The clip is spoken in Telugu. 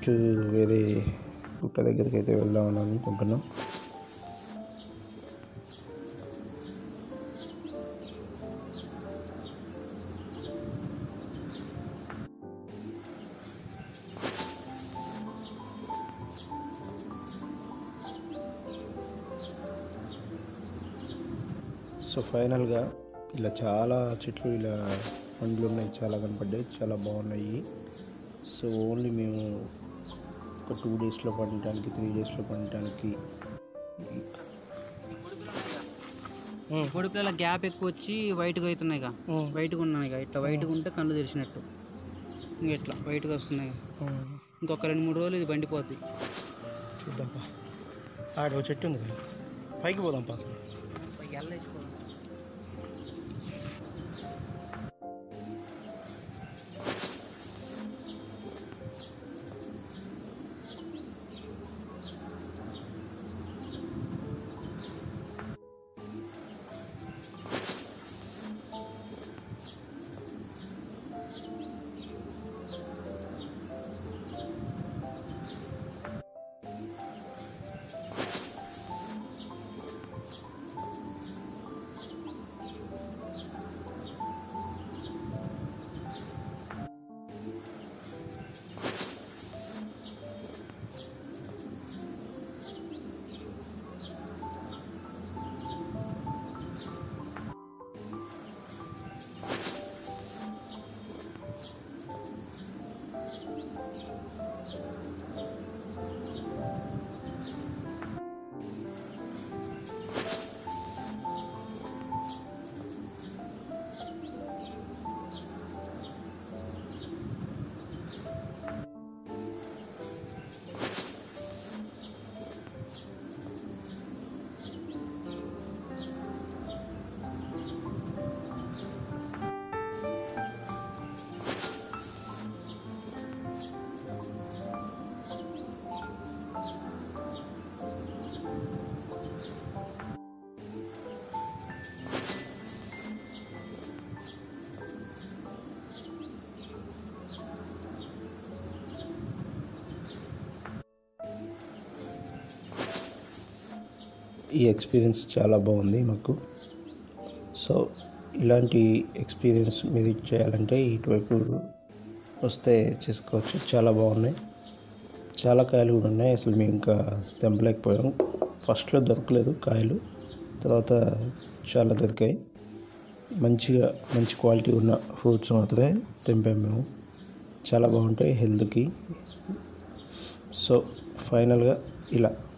నెక్స్ట్ వేరే గుట్ట దగ్గరికి అయితే వెళ్దామని అనుకుంటున్నాం సో ఫైనల్గా ఇలా చాలా చెట్లు ఇలా పండ్లు ఉన్నాయి చాలా కనపడ్డాయి చాలా బాగున్నాయి సో ఓన్లీ మేము ఒక టూ డేస్లో పండటానికి త్రీ డేస్లో పండటానికి పొడి పిల్లల గ్యాప్ ఎక్కువ వచ్చి వైట్గా అవుతున్నాయి ఇక వైట్గా ఉన్నాయి ఇక ఇట్లా వైట్గా ఉంటే కళ్ళు తెరిచినట్టు ఇంక ఇట్లా వైట్గా వస్తున్నాయి ఇక. ఇంకొక రెండు మూడు రోజులు ఇది బండిపోద్ది చూద్దాంపా ఆడ ఒక చెట్టు ఉంది కదా పైకి పోదాంపా ఈ ఎక్స్పీరియన్స్ చాలా బాగుంది మాకు సో ఇలాంటి ఎక్స్పీరియన్స్ మీరు చేయాలంటే ఇటువైపు వస్తే చేసుకోవచ్చు చాలా బాగున్నాయి చాలా కాయలు కూడా ఉన్నాయి అసలు మేము ఇంకా తెంపలేకపోయాం ఫస్ట్లో దొరకలేదు కాయలు తర్వాత చాలా దొరికాయి మంచిగా మంచి క్వాలిటీ ఉన్న ఫ్రూట్స్ మాత్రమే తెంపాము మేము చాలా బాగుంటాయి హెల్త్కి సో ఫైనల్గా ఇలా